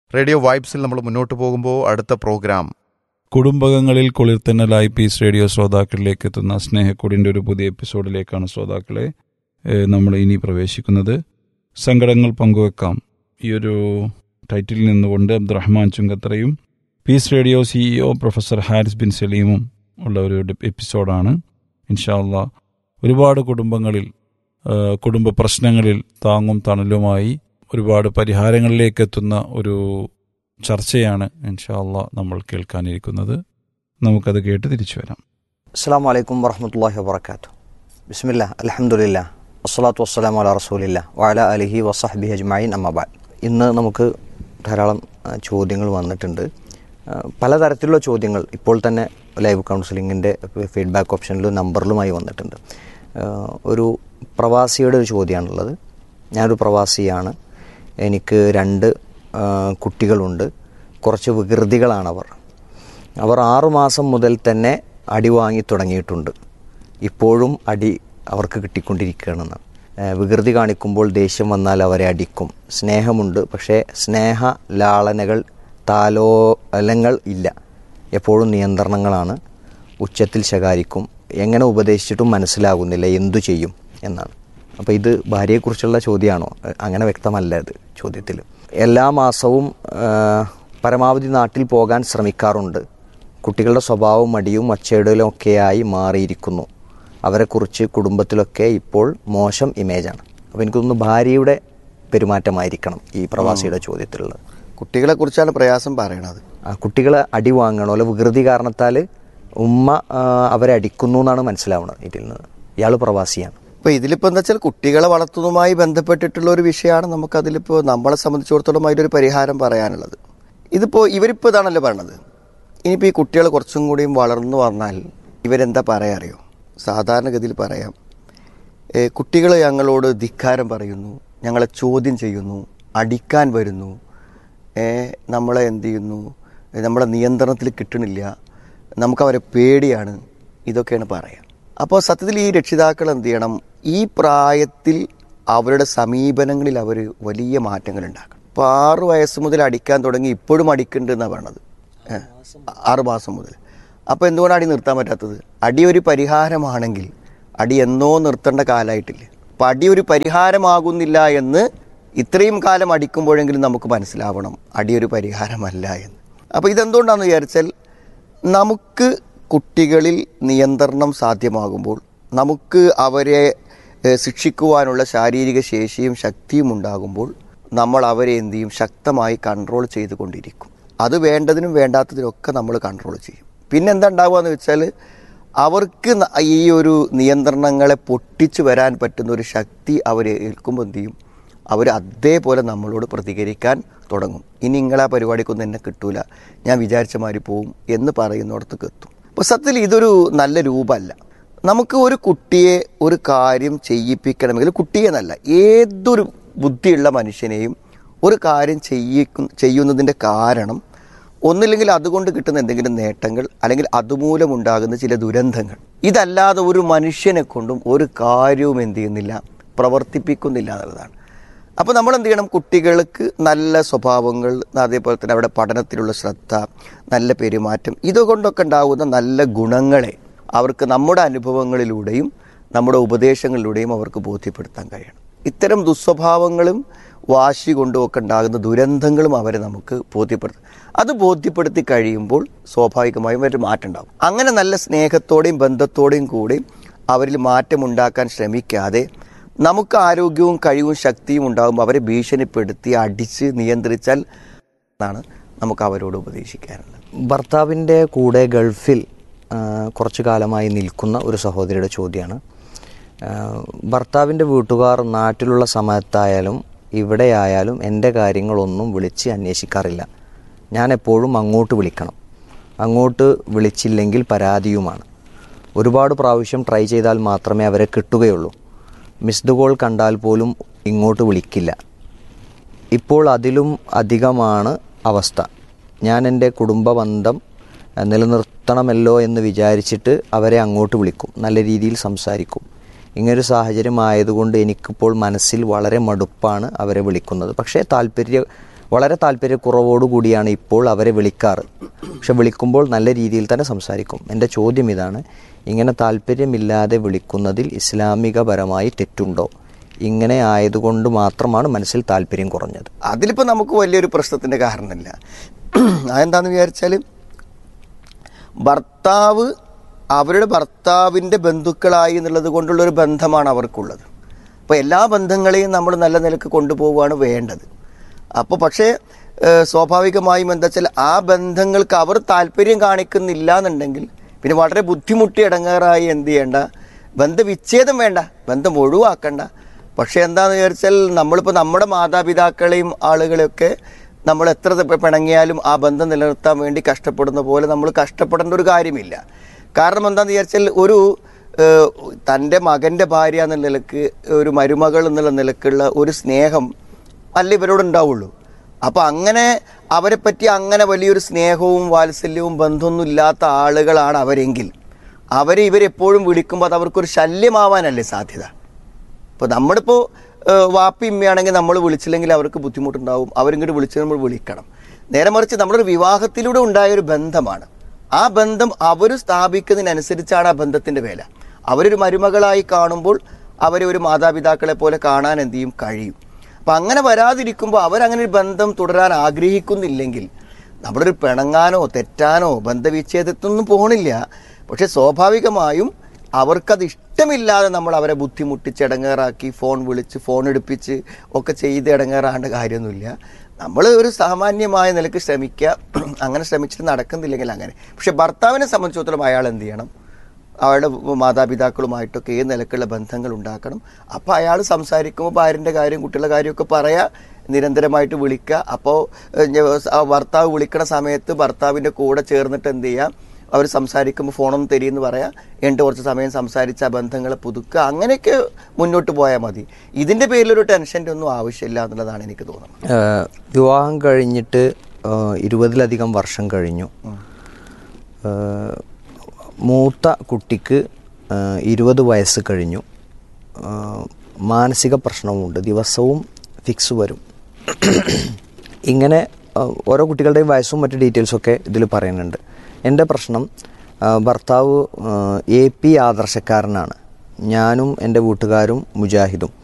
radio വൈബ്സിൽ നമ്മൾ മുന്നോട്ട് പോകുമ്പോൾ അടുത്ത പ്രോഗ്രാം കുടുംബകങ്ങളിൽ കുളിർത്തന്നലായി പീസ് റേഡിയോ ശ്രോതാക്കളിലേക്ക് എത്തുന്ന സ്നേഹക്കൂടിൻ്റെ ഒരു പുതിയ എപ്പിസോഡിലേക്കാണ് ശ്രോതാക്കളെ ഏഹ്, നമ്മൾ ഇനി പ്രവേശിക്കുന്നത് സങ്കടങ്ങൾ പങ്കുവെക്കാം ഈ ഒരു ടൈറ്റിൽ നിന്നുകൊണ്ട് അബ്ദുറഹ്മാൻ ചുങ്കത്തറയും peace radio CEO professor Haris Bin സലീമും ഉള്ള ഒരു ഡി- എപ്പിസോഡാണ് ഇൻഷാല്ല ഒരുപാട് കുടുംബങ്ങളിൽ ഏഹ്, കുടുംബ പ്രശ്നങ്ങളിൽ താങ്ങും തണലുമായി ഒരുപാട് പരിഹാരങ്ങളിലേക്ക് എത്തുന്ന ഒരു ചർച്ചയാണ് ഇൻഷാല്ല നമ്മൾ കേൾക്കാനിരിക്കുന്നത് നമുക്കത് കേട്ട് തിരിച്ചു വരാം അസ്സാം വലൈക്കും വർഹമത്തല്ലാഹി വാബർക്കാത്തു ബിസ്മില്ല അലഹമുല്ല വസ്സലാത്തു വസ്സലാം അല റസൂലില്ല വഅല അലിഹി വസഹബി അജ്മൈൻ അമ്മബാൽ ഇന്ന് നമുക്ക് ധാരാളം ആ, ചോദ്യങ്ങൾ വന്നിട്ടുണ്ട് ആ, പലതരത്തിലുള്ള ചോദ്യങ്ങൾ ഇപ്പോൾ തന്നെ ലൈവ് കൗൺസിലിങ്ങിൻ്റെ ഫീഡ്ബാക്ക് ഓപ്ഷനിലും നമ്പറിലുമായി വന്നിട്ടുണ്ട് ആ, ഒരു പ്രവാസിയുടെ ഒരു ചോദ്യമാണുള്ളത് ഞാനൊരു പ്രവാസിയാണ് എനിക്ക് രണ്ട് ആ, കുട്ടികളുണ്ട് കുറച്ച് വികൃതികളാണവർ അവർ ആറുമാസം മുതൽ തന്നെ അടി വാങ്ങി തുടങ്ങിയിട്ടുണ്ട് ഇപ്പോഴും അടി അവർക്ക് കിട്ടിക്കൊണ്ടിരിക്കുകയാണെന്ന് ഏഹ് വികൃതി കാണിക്കുമ്പോൾ ദേഷ്യം വന്നാൽ അവരെ അടിക്കും സ്നേഹമുണ്ട് പക്ഷേ സ്നേഹ ലാളനകൾ താലോലങ്ങൾ ഇല്ല എപ്പോഴും നിയന്ത്രണങ്ങളാണ് ഉച്ചത്തിൽ ശകാരിക്കും എങ്ങനെ ഉപദേശിച്ചിട്ടും മനസ്സിലാകുന്നില്ല എന്തു ചെയ്യും എന്നാണ് അപ്പോൾ ഇത് ഭാര്യയെക്കുറിച്ചുള്ള ചോദ്യമാണോ ഏഹ് അങ്ങനെ വ്യക്തമല്ല ഇത് ചോദ്യത്തിൽ എല്ലാ മാസവും ഏഹ് പരമാവധി നാട്ടിൽ പോകാൻ ശ്രമിക്കാറുണ്ട് കുട്ടികളുടെ സ്വഭാവം മടിയും ഒച്ചയിടലും ഒക്കെയായി മാറിയിരിക്കുന്നു അവരെക്കുറിച്ച് കുടുംബത്തിലൊക്കെ ഇപ്പോൾ മോശം ഇമേജാണ് അപ്പോൾ എനിക്ക് തോന്നുന്നു ഭാര്യയുടെ പെരുമാറ്റമായിരിക്കണം ഈ പ്രവാസിയുടെ ചോദ്യത്തിലുള്ളത് കുട്ടികളെ കുറിച്ചാണ് പ്രയാസം പറയണത് ആ കുട്ടികളെ അടി വാങ്ങണോ അല്ലെ വികൃതി കാരണത്താൽ ഉമ്മ ആ, അവരെ അടിക്കുന്നു എന്നാണ് മനസ്സിലാവുന്നത് ഇതിൽ നിന്ന് ഇയാൾ പ്രവാസിയാണ് ഇപ്പൊ ഇതിലിപ്പോ എന്താ വെച്ചാൽ കുട്ടികളെ വളർത്തുന്നതുമായി ബന്ധപ്പെട്ടിട്ടുള്ള ഒരു വിഷയമാണ് നമുക്ക് അതിലിപ്പോ നമ്മളെ സംബന്ധിച്ചിടത്തോളം അതിലൊരു പരിഹാരം പറയാനുള്ളത് ഇതിപ്പോ ഇവരിപ്പോ ഇതാണല്ലോ പറഞ്ഞത് ഇനിയിപ്പോ ഈ കുട്ടികൾ കുറച്ചും കൂടിയും വളർന്നു വന്നാൽ ഇവരെന്താ പറയാ അറിയോ സാധാരണഗതിയിൽ പറയാം ഏ, കുട്ടികൾ ഞങ്ങളോട് ധിക്കാരം പറയുന്നു ഞങ്ങളെ ചോദ്യം ചെയ്യുന്നു അടിക്കാൻ വരുന്നു ഏ, നമ്മളെ എന്ത് ചെയ്യുന്നു ഏ, നമ്മളെ നിയന്ത്രണത്തിൽ കിട്ടണില്ല നമുക്കവരെ പേടിയാണ് ഇതൊക്കെയാണ് പറയാം അപ്പോൾ സത്യത്തിൽ ഈ രക്ഷിതാക്കൾ എന്ത് ചെയ്യണം ഈ പ്രായത്തിൽ അവരുടെ സമീപനങ്ങളിൽ അവർ വലിയ മാറ്റങ്ങൾ ഉണ്ടാക്കണം ഇപ്പോൾ ആറു വയസ്സ് മുതൽ അടിക്കാൻ തുടങ്ങി ഇപ്പോഴും അടിക്കുന്നുണ്ട് എന്നാണ് പറയണത് ഏ, ആറ് മാസം മുതൽ അപ്പോൾ എന്തുകൊണ്ടാണ് അടി നിർത്താൻ പറ്റാത്തത് അടി ഒരു പരിഹാരമാണെങ്കിൽ അടി എന്നോ നിർത്തേണ്ട കാലമായിട്ടില്ല അപ്പം അടി ഒരു പരിഹാരമാകുന്നില്ല എന്ന് ഇത്രയും കാലം അടിക്കുമ്പോഴെങ്കിലും നമുക്ക് മനസ്സിലാവണം അടി ഒരു പരിഹാരമല്ല എന്ന് അപ്പോൾ ഇതെന്തുകൊണ്ടാണെന്ന് വിചാരിച്ചാൽ നമുക്ക് കുട്ടികളിൽ നിയന്ത്രണം സാധ്യമാകുമ്പോൾ നമുക്ക് അവരെ ഏഹ്, ശിക്ഷിക്കുവാനുള്ള ശാരീരിക ശേഷിയും ശക്തിയും ഉണ്ടാകുമ്പോൾ നമ്മൾ അവരെ എന്ത് ചെയ്യും ശക്തമായി കൺട്രോൾ ചെയ്തുകൊണ്ടിരിക്കും അത് വേണ്ടതിനും വേണ്ടാത്തതിനൊക്കെ നമ്മൾ കൺട്രോൾ ചെയ്യും പിന്നെ എന്താ ഉണ്ടാവുക എന്ന് വെച്ചാൽ അവർക്ക് ന- ഈ ഒരു നിയന്ത്രണങ്ങളെ പൊട്ടിച്ചു വരാൻ പറ്റുന്ന ഒരു ശക്തി അവർ ഏൽക്കുമ്പോൾ എന്ത് ചെയ്യും അവർ അതേപോലെ നമ്മളോട് പ്രതികരിക്കാൻ തുടങ്ങും ഇനി നിങ്ങളാ പരിപാടിക്കൊന്നും എന്നെ കിട്ടൂല ഞാൻ വിചാരിച്ച മാതിരി പോവും എന്ന് പറയുന്നിടത്തേക്ക് എത്തും അപ്പോൾ സത്യത്തിൽ ഇതൊരു നല്ല രൂപമല്ല നമുക്ക് ഒരു കുട്ടിയെ ഒരു കാര്യം ചെയ്യിപ്പിക്കണമെങ്കിൽ കുട്ടിയെ എന്നല്ല ഏതൊരു ബുദ്ധിയുള്ള മനുഷ്യനെയും ഒരു കാര്യം ചെയ്യിക്കും ചെയ്യുന്നതിൻ്റെ കാരണം ഒന്നില്ലെങ്കിൽ അതുകൊണ്ട് കിട്ടുന്ന എന്തെങ്കിലും നേട്ടങ്ങൾ അല്ലെങ്കിൽ അതുമൂലം ഉണ്ടാകുന്ന ചില ദുരന്തങ്ങൾ ഇതല്ലാതെ ഒരു മനുഷ്യനെ കൊണ്ടും ഒരു കാര്യവും എന്ത് ചെയ്യുന്നില്ല പ്രവർത്തിപ്പിക്കുന്നില്ല എന്നുള്ളതാണ് അപ്പോൾ നമ്മൾ എന്ത് ചെയ്യണം കുട്ടികൾക്ക് നല്ല സ്വഭാവങ്ങൾ അതേപോലെ തന്നെ അവിടെ പഠനത്തിലുള്ള ശ്രദ്ധ നല്ല പെരുമാറ്റം ഇതുകൊണ്ടൊക്കെ ഉണ്ടാകുന്ന നല്ല ഗുണങ്ങളെ അവർക്ക് നമ്മുടെ അനുഭവങ്ങളിലൂടെയും നമ്മുടെ ഉപദേശങ്ങളിലൂടെയും അവർക്ക് ബോധ്യപ്പെടുത്താൻ കഴിയണം ഇത്തരം ദുസ്വഭാവങ്ങളും വാശി കൊണ്ടും ഒക്കെ ഉണ്ടാകുന്ന ദുരന്തങ്ങളും അവരെ നമുക്ക് ബോധ്യപ്പെടുത്തും അത് ബോധ്യപ്പെടുത്തി കഴിയുമ്പോൾ സ്വാഭാവികമായും ഒരു മാറ്റം ഉണ്ടാകും അങ്ങനെ നല്ല സ്നേഹത്തോടെയും ബന്ധത്തോടെയും കൂടി അവരിൽ മാറ്റമുണ്ടാക്കാൻ ശ്രമിക്കാതെ നമുക്ക് ആരോഗ്യവും കഴിവും ശക്തിയും ഉണ്ടാകുമ്പോൾ അവരെ ഭീഷണിപ്പെടുത്തി അടിച്ച് നിയന്ത്രിച്ചാൽ എന്നാണ് നമുക്ക് അവരോട് ഉപദേശിക്കാനുള്ളത് ഭർത്താവിൻ്റെ കൂടെ ഗൾഫിൽ ആ, കുറച്ചു കാലമായി നിൽക്കുന്ന ഒരു സഹോദരിയുടെ ചോദ്യമാണ് ആ, ഭർത്താവിൻ്റെ വീട്ടുകാർ നാട്ടിലുള്ള സമയത്തായാലും ഇവിടെയായാലും എൻ്റെ കാര്യങ്ങളൊന്നും വിളിച്ച് അന്വേഷിക്കാറില്ല ഞാൻ എപ്പോഴും അങ്ങോട്ട് വിളിക്കണം അങ്ങോട്ട് വിളിച്ചില്ലെങ്കിൽ പരാതിയുമാണ് ഒരുപാട് പ്രാവശ്യം ട്രൈ ചെയ്താൽ മാത്രമേ അവരെ കിട്ടുകയുള്ളൂ മിസ്ഡ് കോൾ കണ്ടാൽ പോലും ഇങ്ങോട്ട് വിളിക്കില്ല ഇപ്പോൾ അതിലും അധികമാണ് അവസ്ഥ ഞാൻ എൻ്റെ കുടുംബ ബന്ധം അഹ്, നിലനിർത്തണമല്ലോ എന്ന് വിചാരിച്ചിട്ട് അവരെ അങ്ങോട്ട് വിളിക്കും നല്ല രീതിയിൽ സംസാരിക്കും ഇങ്ങനൊരു സാഹചര്യം ആയതുകൊണ്ട് എനിക്കിപ്പോൾ മനസ്സിൽ വളരെ മടുപ്പാണ് അവരെ വിളിക്കുന്നത് പക്ഷേ താല്പര്യ വളരെ താല്പര്യക്കുറവോടുകൂടിയാണ് ഇപ്പോൾ അവരെ വിളിക്കാറ് പക്ഷെ വിളിക്കുമ്പോൾ നല്ല രീതിയിൽ തന്നെ സംസാരിക്കും എൻ്റെ ചോദ്യം ഇതാണ് ഇങ്ങനെ താല്പര്യമില്ലാതെ വിളിക്കുന്നതിൽ ഇസ്ലാമികപരമായി തെറ്റുണ്ടോ ഇങ്ങനെ ആയതുകൊണ്ട് മാത്രമാണ് മനസ്സിൽ താല്പര്യം കുറഞ്ഞത് അതിലിപ്പോൾ നമുക്ക് വലിയൊരു പ്രശ്നത്തിൻ്റെ കാരണമില്ല അതെന്താണെന്ന് വിചാരിച്ചാൽ ഭർത്താവ് അവരുടെ ഭർത്താവിൻ്റെ ബന്ധുക്കളായി എന്നുള്ളത് കൊണ്ടുള്ള ഒരു ബന്ധമാണ് അവർക്കുള്ളത് അപ്പോൾ എല്ലാ ബന്ധങ്ങളെയും നമ്മൾ നല്ല നിലക്ക് കൊണ്ടുപോവുകയാണ് വേണ്ടത് അപ്പോൾ പക്ഷേ ഏഹ്, സ്വാഭാവികമായും എന്താ വെച്ചാൽ ആ ബന്ധങ്ങൾക്ക് അവർ താല്പര്യം കാണിക്കുന്നില്ല എന്നുണ്ടെങ്കിൽ പിന്നെ വളരെ ബുദ്ധിമുട്ടി ഇടങ്ങാറായി എന്ത് ചെയ്യേണ്ട ബന്ധവിച്ഛേദം വേണ്ട ബന്ധം ഒഴിവാക്കണ്ട പക്ഷേ എന്താണെന്ന് വിചാരിച്ചാൽ നമ്മളിപ്പോൾ നമ്മുടെ മാതാപിതാക്കളെയും ആളുകളെയൊക്കെ നമ്മൾ എത്ര ത- പിണങ്ങിയാലും ആ ബന്ധം നിലനിർത്താൻ വേണ്ടി കഷ്ടപ്പെടുന്ന പോലെ നമ്മൾ കഷ്ടപ്പെടേണ്ട ഒരു കാര്യമില്ല കാരണം എന്താണെന്ന് വിചാരിച്ചാൽ ഒരു ഏഹ്, തൻ്റെ മകൻ്റെ ഭാര്യ എന്നുള്ള നിലക്ക് ഒരു മരുമകൾ എന്നുള്ള നിലക്കുള്ള ഒരു സ്നേഹം അല്ല ഇവരോട് ഉണ്ടാവുള്ളൂ അപ്പോൾ അങ്ങനെ അവരെ പറ്റി അങ്ങനെ വലിയൊരു സ്നേഹവും വാത്സല്യവും ബന്ധമൊന്നും ഇല്ലാത്ത ആളുകളാണ് അവരെങ്കിൽ അവരെ ഇവരെപ്പോഴും വിളിക്കുമ്പോൾ അത് അവർക്കൊരു ശല്യമാവാനല്ലേ സാധ്യത ഇപ്പോൾ നമ്മളിപ്പോൾ വാപ്പി ഇമ്മയാണെങ്കിൽ നമ്മൾ വിളിച്ചില്ലെങ്കിൽ അവർക്ക് ബുദ്ധിമുട്ടുണ്ടാവും അവരിങ്ങോട്ട് വിളിച്ച് നമ്മൾ വിളിക്കണം നേരെ മറിച്ച് നമ്മളൊരു വിവാഹത്തിലൂടെ ഉണ്ടായ ഒരു ബന്ധമാണ് ആ ബന്ധം അവർ സ്ഥാപിക്കുന്നതിനനുസരിച്ചാണ് ആ ബന്ധത്തിൻ്റെ വില അവരൊരു മരുമകളായി കാണുമ്പോൾ അവരെ ഒരു മാതാപിതാക്കളെ പോലെ കാണാൻ എന്ത് ചെയ്യും കഴിയും അപ്പം അങ്ങനെ വരാതിരിക്കുമ്പോൾ അവരങ്ങനെ ഒരു ബന്ധം തുടരാൻ ആഗ്രഹിക്കുന്നില്ലെങ്കിൽ നമ്മളൊരു പിണങ്ങാനോ തെറ്റാനോ ബന്ധവിച്ഛേദത്തൊന്നും പോണില്ല പക്ഷെ സ്വാഭാവികമായും അവർക്കത് ഇഷ്ടമില്ലാതെ നമ്മൾ അവരെ ബുദ്ധിമുട്ടിച്ച് ഇടങ്ങേറാക്കി ഫോൺ വിളിച്ച് ഫോൺ എടുപ്പിച്ച് ഒക്കെ ചെയ്ത് ഇടങ്ങേറാണ്ട കാര്യമൊന്നുമില്ല നമ്മൾ ഒരു സാമാന്യമായ നിലക്ക് ശ്രമിക്കുക അങ്ങനെ ശ്രമിച്ചിട്ട് നടക്കുന്നില്ലെങ്കിൽ അങ്ങനെ പക്ഷെ ഭർത്താവിനെ സംബന്ധിച്ചിടത്തോളം അയാൾ എന്ത് ചെയ്യണം അവരുടെ മാതാപിതാക്കളുമായിട്ടൊക്കെ ഏത് നിലക്കുള്ള ബന്ധങ്ങൾ ഉണ്ടാക്കണം അപ്പോൾ അയാൾ സംസാരിക്കുമ്പോൾ ഭാര്യൻ്റെ കാര്യം കുട്ടികളുടെ കാര്യമൊക്കെ പറയാ നിരന്തരമായിട്ട് വിളിക്കുക അപ്പോൾ ഭർത്താവ് വിളിക്കണ സമയത്ത് ഭർത്താവിൻ്റെ കൂടെ ചേർന്നിട്ട് എന്ത് ചെയ്യാം അവർ സംസാരിക്കുമ്പോൾ ഫോണൊന്നും തരിയെന്ന് പറയാം എന്നിട്ട് കുറച്ച് സമയം സംസാരിച്ച് ആ ബന്ധങ്ങളെ പുതുക്കുക അങ്ങനെയൊക്കെ മുന്നോട്ട് പോയാൽ മതി ഇതിൻ്റെ പേരിലൊരു ടെൻഷൻ്റെ ഒന്നും ആവശ്യമില്ല എന്നുള്ളതാണ് എനിക്ക് തോന്നുന്നത് ഏഹ് വിവാഹം കഴിഞ്ഞിട്ട് ഏഹ് ഇരുപതിലധികം വർഷം കഴിഞ്ഞു ഏഹ് മൂത്ത കുട്ടിക്ക് ഏഹ് ഇരുപത് വയസ്സ് കഴിഞ്ഞു ഏഹ് മാനസിക പ്രശ്നവുമുണ്ട് ദിവസവും ഫിക്സ് വരും ഇങ്ങനെ ഏഹ് ഓരോ കുട്ടികളുടെയും വയസ്സും മറ്റു ഡീറ്റെയിൽസൊക്കെ ഇതിൽ പറയുന്നുണ്ട് എൻ്റെ പ്രശ്നം ഏഹ് ഭർത്താവ് എ പി ആദർശക്കാരനാണ് ഞാനും എൻ്റെ വീട്ടുകാരും മുജാഹിദും